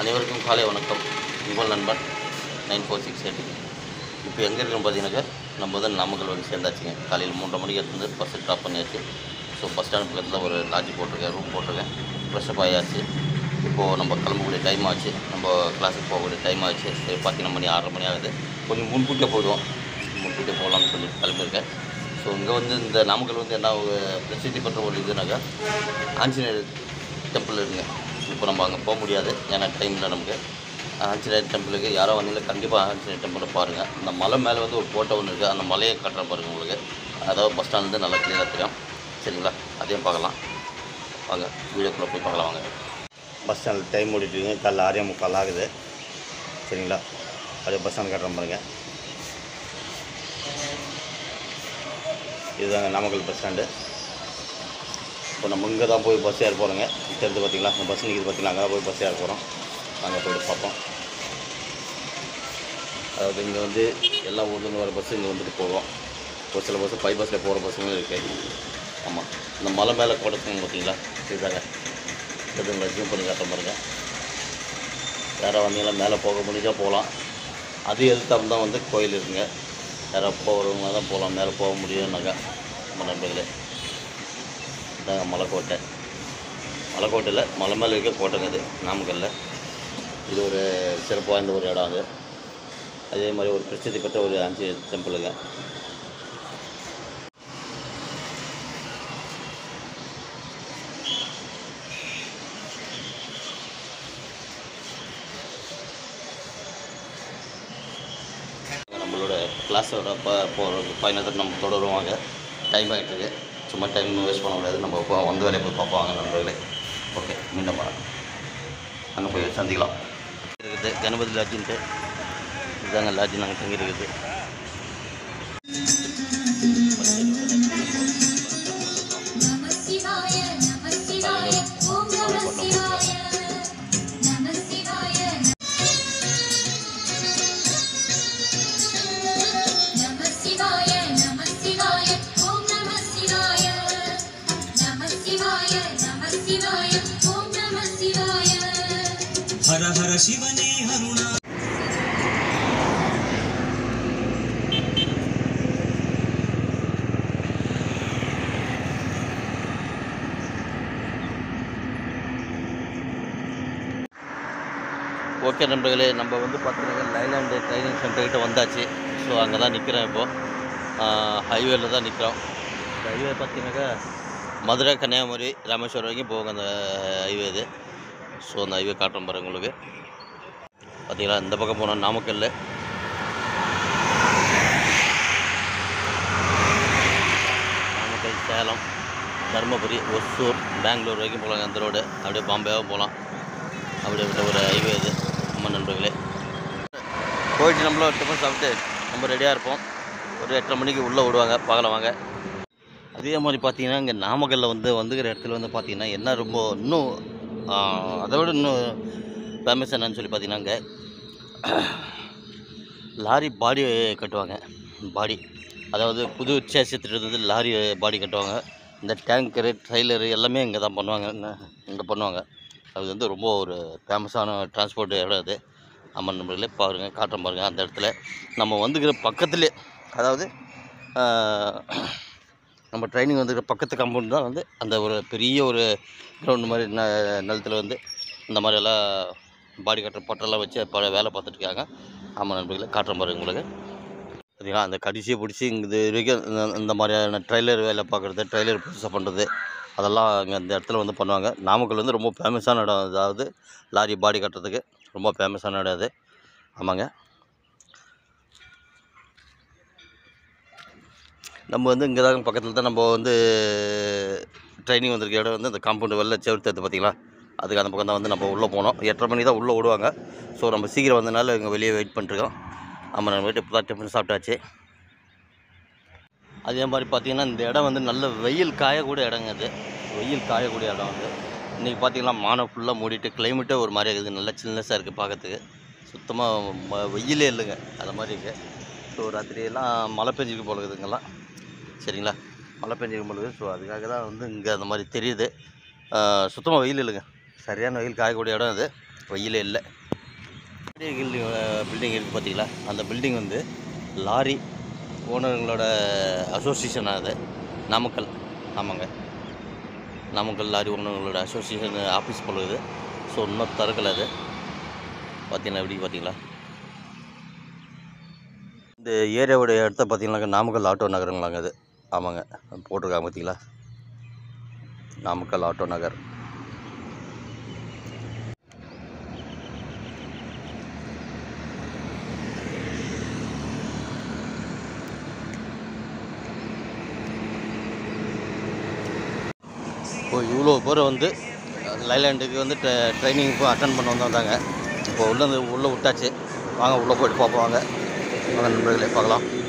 அனைவருக்கும் காலை வணக்கம் உங்கள் நண்பன் நைன் ஃபோர் சிக்ஸ் எயிட் இப்போ எங்கே இருக்கோம் பார்த்தீங்கன்னாக்கா நம்ம வந்து நாமக்கல் வந்து சேர்ந்தாச்சுங்க காலையில் மூன்றரை மணிக்கு எடுத்து வந்து பஸ்ஸு ட்ராப் பண்ணியாச்சு ஸோ பஸ் ஸ்டாண்ட் பக்கத்தில் ஒரு லாட்ஜ் போட்டிருக்கேன் ரூம் போட்டிருக்கேன் ஃப்ரெஷ்அப் ஆயாச்சு இப்போது நம்ம கிளம்பக்கூடிய டைம் ஆச்சு நம்ம கிளாஸுக்கு போகக்கூடிய டைம் ஆச்சு சரி பார்த்தீங்கன்னா மணி ஆறரை மணி ஆகுது கொஞ்சம் முன்கூட்டியே போயிடுவோம் முன்கூட்டியே போகலாம்னு சொல்லி கிளம்பியிருக்கேன் ஸோ இங்கே வந்து இந்த நாமக்கல் வந்து என்ன ஒரு பிரசித்தி பெற்ற ஒரு இதுனாக்கா ஆஞ்சநேயர் டெம்பிள் இருக்குங்க இப்போ நம்ம அங்கே போக முடியாது ஏன்னா டைம் இல்லை நமக்கு ஆஞ்சநேயர் டெம்பிளுக்கு யாரோ வந்தீங்களா கண்டிப்பாக ஆஞ்சநேயர் டெம்பிளை பாருங்கள் அந்த மலை மேலே வந்து ஒரு கோட்டை ஒன்று இருக்குது அந்த மலையை காட்டுறேன் பாருங்கள் உங்களுக்கு அதாவது பஸ் ஸ்டாண்ட்லேருந்து நல்லா க்ளியராக தெரியும் சரிங்களா அதையும் பார்க்கலாம் வாங்க வீடியோக்குள்ளே போய் பார்க்கலாம் வாங்க பஸ் ஸ்டாண்டில் டைம் ஓடிட்டுருங்க காலைல ஆறே முக்கால் ஆகுது சரிங்களா அதே பஸ் ஸ்டாண்ட் காட்டுறேன் பாருங்கள் இதுதாங்க நாமக்கல் பஸ் ஸ்டாண்டு இப்போ நம்ம இங்கே தான் போய் பஸ் ஏற போகிறோங்க தெரிஞ்சு பார்த்தீங்களா இந்த பஸ் நிற்கிது பார்த்தீங்களா அங்கே தான் போய் பஸ் ஏற போகிறோம் அங்கே போய்ட்டு பார்ப்போம் அதாவது இங்கே வந்து எல்லா ஊர்லேருந்து வர பஸ்ஸு இங்கே வந்துட்டு போவோம் ஒரு சில பஸ்ஸு பை பஸ்ஸில் போகிற பஸ்ஸுங்களும் இருக்குது ஆமாம் இந்த மலை மேலே கொடுத்துங்க பார்த்தீங்களா இதுதாங்க இதுங்களை ஜூம் பண்ணி காட்ட பாருங்க யாராவது வந்தீங்கன்னா மேலே போக முடிஞ்சா போகலாம் அது எதிர்த்தாப்புல தான் வந்து கோயில் இருக்குங்க யாராவது போகிறவங்க தான் போகலாம் மேலே போக முடியும்னாக்கா நம்ம நண்பர்களே இதாங்க மலைக்கோட்டை மலைக்கோட்டையில் மலை மேலே இருக்க கோட்டைங்க இது நாமக்கல்லில் இது ஒரு சிறப்பு வாய்ந்த ஒரு இடம் அது அதே மாதிரி ஒரு பிரசித்தி பெற்ற ஒரு அஞ்சு டெம்பிளுங்க நம்மளோட கிளாஸோட இப்போ போகிற பயணத்தை நம்ம தொடருவாங்க டைம் ஆகிட்டு இருக்கு சும்மா டைம் வேஸ்ட் பண்ண முடியாது நம்ம இப்போ வந்து வேலையை போய் பார்ப்பாங்க நண்பர்களே ஓகே மீண்டும் வரேன் அங்கே போய் சந்திக்கலாம் இருக்குது கணபதி லாட்ஜின்ட்டு இதுதாங்க லாட்ஜ் நாங்கள் தங்கி இருக்குது நம சிவாய நம சிவாய ஓம் நம சிவாய நம சிவாய நம சிவாய நம சிவாய ஓம் நம சிவாய நம சிவாய நம சிவாய ஓம் நம சிவாய ಹರ ಹರ ಶಿವನೇ ಹರುಣ ஓகே நண்பர்களே நம்ம வந்து பார்த்தீங்கன்னா லைலாண்டு ட்ரைனிங் சென்டர்கிட்ட வந்தாச்சு ஸோ அங்கே தான் நிற்கிறோம் இப்போது ஹைவேல தான் நிற்கிறோம் இந்த ஹைவே பார்த்தீங்கன்னாக்கா மதுரை கன்னியாகுமரி ராமேஸ்வரம் வரைக்கும் போகும் அந்த ஹைவே இது ஸோ அந்த ஹைவே காட்டுறேன் பாருங்க உங்களுக்கு பார்த்தீங்களா இந்த பக்கம் போனோம் நாமக்கல்ல நாமக்கல் சேலம் தருமபுரி ஒசூர் பெங்களூர் வரைக்கும் போகலாம் அந்த ரோடு அப்படியே பாம்பேவும் போகலாம் அப்படியே விட்ட ஒரு ஹைவே இது நம்ம நண்பர்களே போயிட்டு நம்மளும் டிஃபன் சாப்பிட்டு நம்ம ரெடியாக இருப்போம் ஒரு எட்டரை மணிக்கு உள்ளே விடுவாங்க பார்க்கலாம் வாங்க அதே மாதிரி பார்த்தீங்கன்னா இங்கே நாமக்கல்லில் வந்து வந்துக்கிற இடத்துல வந்து பார்த்தீங்கன்னா என்ன ரொம்ப இன்னும் ஆஹ், அதை விட இன்னும் ஃபேமஸ் என்னன்னு சொல்லி பார்த்தீங்கன்னா இங்கே லாரி பாடி கட்டுவாங்க பாடி அதாவது புது சேசியத்துட்டு வந்து லாரி பாடி கட்டுவாங்க இந்த டேங்கரு ட்ரைலரு எல்லாமே இங்கே தான் பண்ணுவாங்க இங்கே பண்ணுவாங்க அது வந்து ரொம்ப ஒரு ஃபேமஸான டிரான்ஸ்போர்ட் இடம் அது அம்மன் நம்பர்களே பாருங்கள் காட்டுறேன் பாருங்கள் அந்த இடத்துல நம்ம வந்துக்கிற பக்கத்துலேயே அதாவது ஆஹ், நம்ம ட்ரைனிங் வந்துக்கிற பக்கத்து காம்பவுண்ட் தான் வந்து அந்த ஒரு பெரிய ஒரு கிரவுண்ட் மாதிரி ந நிலத்தில் வந்து இந்த மாதிரி எல்லாம் பாடி கட்டுற பொட்டெல்லாம் வச்சு பல வேலை பார்த்துட்டு இருக்காங்க ஆமாம் நண்பர்களே காட்டுறேன் பாருங்க உங்களுக்கு பார்த்தீங்களா அந்த கடிசியை பிடிச்சி இங்கே இது வரைக்கும் இந்த- இந்த மாதிரியான ட்ரைலர் வேலை பார்க்குறது ட்ரைலர் புதுசாக பண்ணுறது அதெல்லாம் இங்கே இந்த இடத்துல வந்து பண்ணுவாங்க நாமக்கல் வந்து ரொம்ப ஃபேமஸான இடம் அதாவது லாரி பாடி கட்டுறதுக்கு ரொம்ப ஃபேமஸான இடம் அது ஆமாங்க நம்ம வந்து இங்கே தான் பக்கத்தில் தான் நம்ம வந்து ட்ரைனிங் வந்திருக்க இடம் வந்து அந்த காம்பவுண்டு வெளில செவர்த்து பார்த்தீங்களா அதுக்கு அந்த பக்கம் தான் வந்து நம்ம உள்ளே போனோம் எட்டரை மணி தான் உள்ளே விடுவாங்க ஸோ நம்ம சீக்கிரம் வந்தனால இங்கே வெளியே வெயிட் பண்ணிருக்கோம் ஆமாம் நம்ம வீட்டு இப்போ தான் டிஃபன் சாப்பிட்டாச்சு அதே மாதிரி பார்த்தீங்கன்னா இந்த இடம் வந்து நல்ல வெயில் காயக்கூடிய இடங்க அது வெயில் காயக்கூடிய இடம் அது இன்றைக்கி பார்த்தீங்கன்னா மானம் ஃபுல்லாக மூடிட்டு கிளைமேட்டே ஒரு மாதிரி இருக்குது நல்லா சில்னஸாக இருக்குது பார்க்கறதுக்கு சுத்தமாக வெயிலே இல்லைங்க அது மாதிரி இருக்குது ஸோ ராத்திரியெல்லாம் மழை பெஞ்சிருக்கு போல இருக்குதுங்கெல்லாம் சரிங்களா மழை பெஞ்சிருக்கும் பொழுது ஸோ அதுக்காக தான் வந்து இங்கே அந்த மாதிரி தெரியுது சுத்தமாக வெயில் இல்லைங்க சரியான வெயில் காயக்கூடிய இடம் இது வெயிலே இல்லை பில்டிங் பில்டிங் இருக்குது பார்த்தீங்களா அந்த பில்டிங் வந்து லாரி ஓனருங்களோட அசோசியேஷன் அது நாமக்கல் ஆமாங்க நாமக்கல் லாரி ஓனருங்களோட அசோசியேஷன் ஆஃபீஸ் போல இது ஸோ இன்னும் திறக்கல அது பார்த்தீங்களா எப்படி பார்த்தீங்களா இந்த ஏரியாவுடைய இடத்த பார்த்தீங்கன்னாக்கா நாமக்கல் ஆட்டோ நகருங்களாங்க அது ஆமாங்க போட்டிருக்காங்க பார்த்தீங்களா நாமக்கல் ஆட்டோ நகர் இப்போ இவ்வளோ பேர் வந்து லைலாண்டுக்கு வந்து ட்ரைனிங் இப்போ அட்டன் பண்ண வந்தாங்க இப்போ உள்ளே உள்ளே விட்டாச்சு வாங்க உள்ளே போயிட்டு பார்ப்போம் வாங்க வாங்க நண்பர்களே பார்க்கலாம்